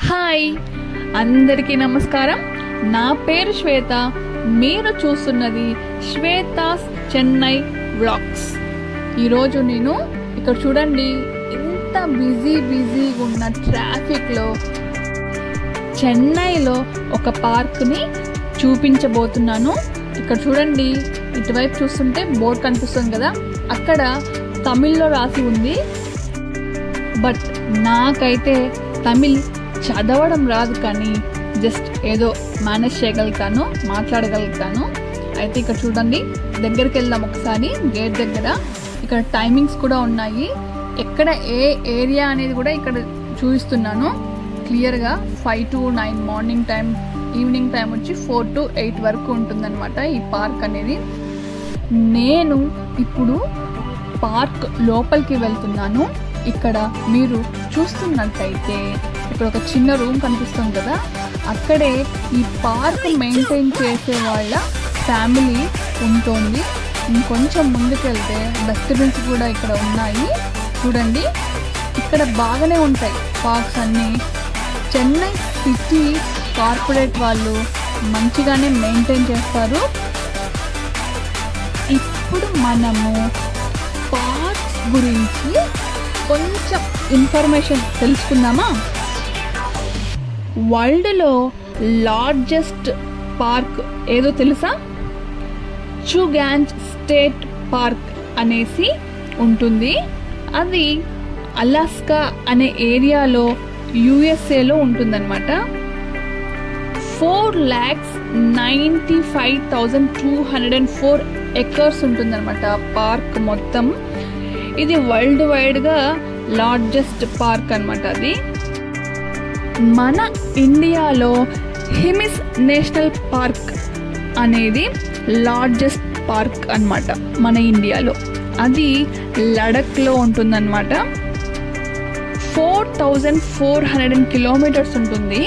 hi అందరికీ నమస్కారం నా పేరు శ్వేత మీరు చూస్తున్నది శ్వేతాస్ చెన్నై వ్లాగ్స్ ఈరోజు నేను ఇక్కడ చూడండి ఎంత బిజీ బిజీగా ఉన్న ట్రాఫిక్లో చెన్నైలో ఒక పార్క్ని చూపించబోతున్నాను ఇక్కడ చూడండి ఇటువైపు చూస్తుంటే బోర్డు కనిపిస్తుంది కదా అక్కడ తమిళ్లో రాసి ఉంది బట్ నాకైతే తమిళ్ చదవడం రాదు కానీ జస్ట్ ఏదో మేనేజ్ చేయగలుగుతాను మాట్లాడగలుగుతాను అయితే ఇక్కడ చూడండి దగ్గరికి వెళ్దాం ఒకసారి గేట్ దగ్గర ఇక్కడ టైమింగ్స్ కూడా ఉన్నాయి ఎక్కడ ఏ ఏరియా అనేది కూడా ఇక్కడ చూపిస్తున్నాను క్లియర్గా five to nine morning time evening time వచ్చి ఫోర్ టు ఎయిట్ వరకు ఉంటుందన్నమాట ఈ పార్క్ అనేది నేను ఇప్పుడు పార్క్ లోపలికి వెళ్తున్నాను ఇక్కడ మీరు చూస్తున్నట్టయితే ఇక్కడ ఒక చిన్న రూమ్ కనిపిస్తుంది కదా అక్కడే ఈ పార్క్ మెయింటైన్ చేసే వాళ్ళ ఫ్యామిలీ ఉంటుంది ఇంకొంచెం ముందుకు వెళ్తే డస్ట్బిన్స్ కూడా ఇక్కడ ఉన్నాయి చూడండి ఇక్కడ బాగానే ఉంటాయి పార్క్స్ అన్నీ చెన్నై సిటీ కార్పొరేట్ వాళ్ళు మంచిగానే మెయింటైన్ చేస్తారు ఇప్పుడు మనము పార్క్స్ గురించి కొంచెం ఇన్ఫర్మేషన్ తెలుసుకుందామా వరల్డ్లో లార్జెస్ట్ పార్క్ ఏదో తెలుసా చుగాంజ్ స్టేట్ పార్క్ అనేసి ఉంటుంది అది అలాస్కా అనే ఏరియాలో యుఎస్ఏలో ఉంటుందన్నమాట four lakhs ninety five thousand two hundred and four acres ఉంటుందన్నమాట పార్క్ మొత్తం ఇది వరల్డ్ వైడ్గా లార్జెస్ట్ పార్క్ అనమాట అది మన ఇండియాలో హిమిస్ నేషనల్ పార్క్ అనేది లార్జెస్ట్ పార్క్ అన్నమాట మన ఇండియాలో అది లడఖ్లో ఉంటుందన్నమాట four thousand four hundred and kilometres ఉంటుంది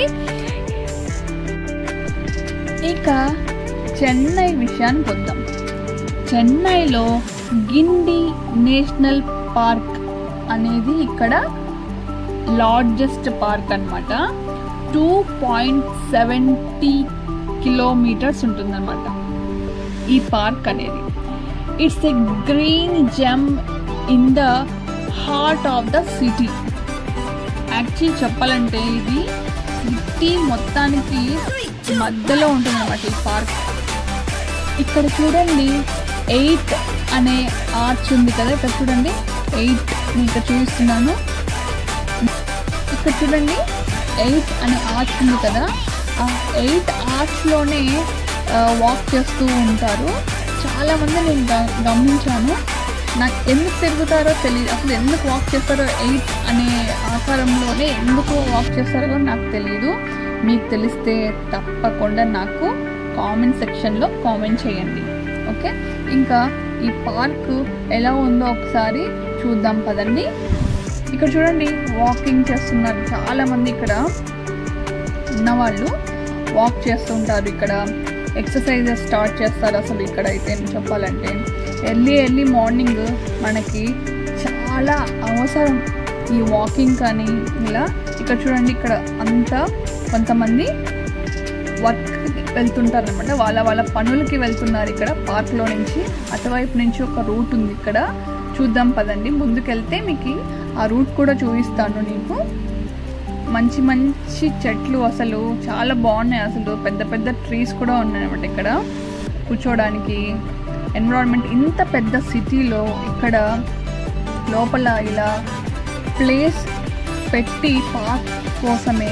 ఇక చెన్నై విషయానికి వద్దాం చెన్నైలో గిండి నేషనల్ పార్క్ అనేది ఇక్కడ లార్జెస్ట్ పార్క్ అనమాట టూ పాయింట్ సెవెంటీ కిలోమీటర్స్ ఉంటుందన్నమాట ఈ పార్క్ అనేది it's a green gem in the heart of the city actually చెప్పాలంటే ఇది సిటీ మొత్తానికి మధ్యలో ఉంటుంది అనమాట ఈ పార్క్ ఇక్కడ చూడండి ఎయిట్ అనే ఆర్చ్ ఉంది కదా ఇక్కడ చూడండి ఎయిట్ నేను ఇక్కడ చూపిస్తున్నాను ఇక్కడ చూడండి ఎయిట్ అనే ఆర్చ్ ఉంది కదా ఆ ఎయిట్ ఆర్చ్లోనే వాక్ చేస్తూ ఉంటారు చాలామంది నేను గ- గమనించాను నాకు ఎందుకు తిరుగుతారో తెలియదు అసలు ఎందుకు వాక్ చేస్తారో ఎయిట్ అనే ఆకారంలోనే ఎందుకు వాక్ చేస్తారో కూడా నాకు తెలియదు మీకు తెలిస్తే తప్పకుండా నాకు కామెంట్ సెక్షన్లో కామెంట్ చేయండి ఓకే ఇంకా ఈ పార్క్ ఎలా ఉందో ఒకసారి చూద్దాం పదండి ఇక్కడ చూడండి వాకింగ్ చేస్తున్నారు చాలా మంది ఇక్కడ ఉన్నవాళ్ళు వాక్ చేస్తుంటారు ఇక్కడ ఎక్సర్సైజెస్ స్టార్ట్ చేస్తారు అసలు ఇక్కడ అయితే చెప్పాలంటే ఎర్లీ ఎర్లీ మార్నింగ్ మనకి చాలా అవసరం ఈ వాకింగ్ కానీ ఇలా ఇక్కడ చూడండి ఇక్కడ అంతా కొంతమంది వర్క్ వెళ్తుంటారు అనమాట వాళ్ళ వాళ్ళ పనులకి వెళ్తున్నారు ఇక్కడ పార్క్లో నుంచి అటువైపు నుంచి ఒక రూట్ ఉంది ఇక్కడ చూద్దాం పదండి ముందుకెళ్తే మీకు ఆ రూట్ కూడా చూపిస్తాను నీకు మంచి మంచి చెట్లు అసలు చాలా బాగున్నాయి అసలు పెద్ద పెద్ద ట్రీస్ కూడా ఉన్నాయి అనమాట ఇక్కడ కూర్చోడానికి ఎన్విరాన్మెంట్ ఇంత పెద్ద సిటీలో ఇక్కడ లోపల ఇలా ప్లేస్ పెట్టి పార్క్ కోసమే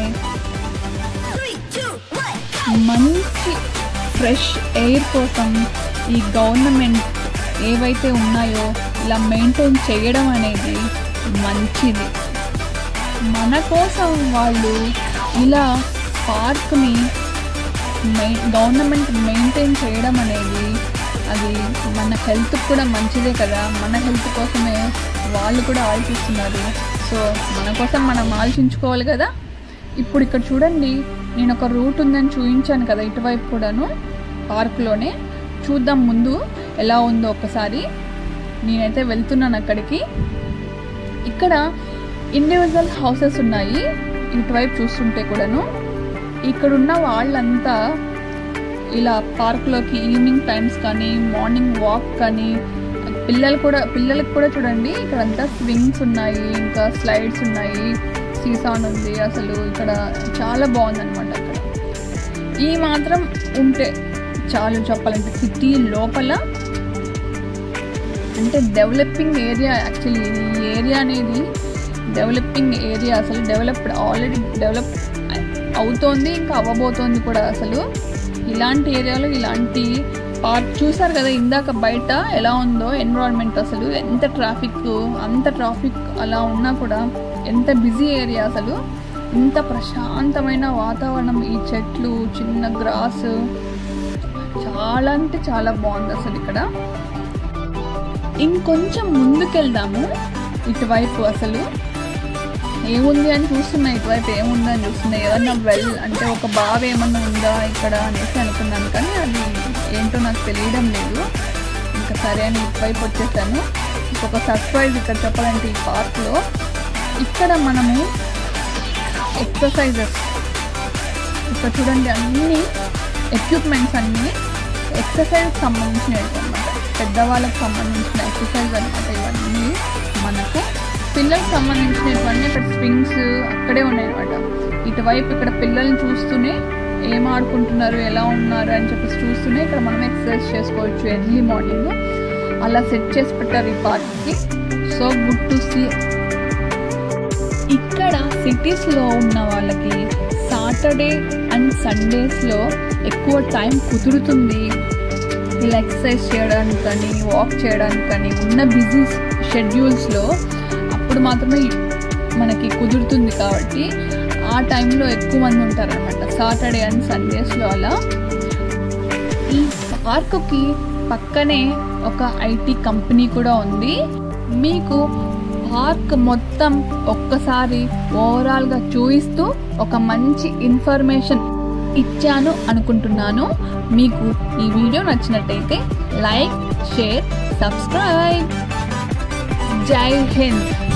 మంచి ఫ్రెష్ ఎయిర్ కోసం ఈ గవర్నమెంట్ ఏవైతే ఉన్నాయో ఇలా మెయింటైన్ చేయడం అనేది మంచిది మన కోసం వాళ్ళు ఇలా పార్క్ని మెయి గవర్నమెంట్ మెయింటైన్ చేయడం అనేది అది మన హెల్త్ కూడా మంచిదే కదా మన హెల్త్ కోసమే వాళ్ళు కూడా ఆలోచిస్తున్నారు సో మన కోసం మనం ఆలోచించుకోవాలి కదా ఇప్పుడు ఇక్కడ చూడండి నేను ఒక రూట్ ఉందని చూపించాను కదా ఇటువైపు కూడాను పార్క్లోనే చూద్దాం ముందు ఎలా ఉందో ఒకసారి నేనైతే వెళ్తున్నాను అక్కడికి ఇక్కడ ఇండివిజువల్ హౌసెస్ ఉన్నాయి ఇటువైపు చూస్తుంటే కూడాను ఇక్కడున్న వాళ్ళంతా ఇలా పార్క్లోకి ఈవినింగ్ టైమ్స్ కానీ మార్నింగ్ వాక్ కానీ పిల్లలు కూడా పిల్లలకు కూడా చూడండి ఇక్కడంతా స్వింగ్స్ ఉన్నాయి ఇంకా స్లైడ్స్ ఉన్నాయి సీసాన్ ఉంది అసలు ఇక్కడ చాలా బాగుందన్నమాట అక్కడ ఈ మాత్రం ఉంటే చాలు చెప్పాలంటే సిటీ లోపల అంటే డెవలపింగ్ ఏరియా యాక్చువల్లీ ఈ ఏరియా అనేది డెవలపింగ్ ఏరియా అసలు డెవలప్డ్ ఆల్రెడీ డెవలప్ అవుతోంది ఇంకా అవ్వబోతోంది కూడా అసలు ఇలాంటి ఏరియాలో ఇలాంటి పార్క్ చూసారు కదా ఇందాక బయట ఎలా ఉందో ఎన్విరాన్మెంట్ అసలు ఎంత ట్రాఫిక్ అంత ట్రాఫిక్ అలా ఉన్నా కూడా ఎంత బిజీ ఏరియా అసలు ఇంత ప్రశాంతమైన వాతావరణం ఈ చెట్లు చిన్న గ్రాస్ చాలా అంటే చాలా బాగుంది అసలు ఇక్కడ ఇంకొంచెం ముందుకెళ్దాము ఇటువైపు అసలు ఏముంది అని చూస్తున్నా ఇటువైపు ఏముంది అని చూస్తున్నా ఏమన్నా వెల్ అంటే ఒక బావ ఏమన్నా ఉందా ఇక్కడ అనేసి అనుకున్నాను కానీ అది ఏంటో నాకు తెలియడం లేదు ఇంకా సరే అని ఇటువైపు వచ్చేసాను ఇంకొక సర్ప్రైజ్ ఇక్కడ చెప్పాలంటే ఈ పార్క్లో ఇక్కడ మనము ఎక్సర్సైజెస్ ఇక్కడ చూడండి అన్ని ఎక్విప్మెంట్స్ అన్నీ ఎక్సర్సైజ్ సంబంధించినవి అనమాట పెద్దవాళ్ళకి సంబంధించిన ఎక్సర్సైజ్ అనమాట ఇవన్నీ మనకు పిల్లలకు సంబంధించినవన్నీ ఇక్కడ స్వింగ్స్ అక్కడే ఉన్నాయి అనమాట ఇటువైపు ఇక్కడ పిల్లల్ని చూస్తూనే ఏం ఆడుకుంటున్నారు ఎలా ఉన్నారు అని చెప్పేసి చూస్తూనే ఇక్కడ మనం ఎక్సర్సైజ్ చేసుకోవచ్చు ఎర్లీ మార్నింగ్ అలా సెట్ చేసి పెట్టారు ఈ పార్క్కి సో గుడ్ టు సీ ఇక్కడ సిటీస్లో ఉన్న వాళ్ళకి సాటర్డే అండ్ సండేస్లో ఎక్కువ టైం కుదురుతుంది ఇలా ఎక్సర్సైజ్ చేయడానికి కానీ వాక్ చేయడానికి కానీ ఉన్న బిజీ షెడ్యూల్స్లో అప్పుడు మాత్రమే మనకి కుదురుతుంది కాబట్టి ఆ టైంలో ఎక్కువ మంది ఉంటారనమాట సాటర్డే అండ్ సండేస్లో అలా ఈ పార్కుకి పక్కనే ఒక ఐటీ కంపెనీ కూడా ఉంది మీకు పార్క్ మొత్తం ఒక్కసారి ఓవరాల్గా చూపిస్తూ ఒక మంచి ఇన్ఫర్మేషన్ ఇచ్చాను అనుకుంటున్నాను మీకు ఈ వీడియో నచ్చినట్టయితే లైక్ షేర్ సబ్స్క్రైబ్ జై హింద్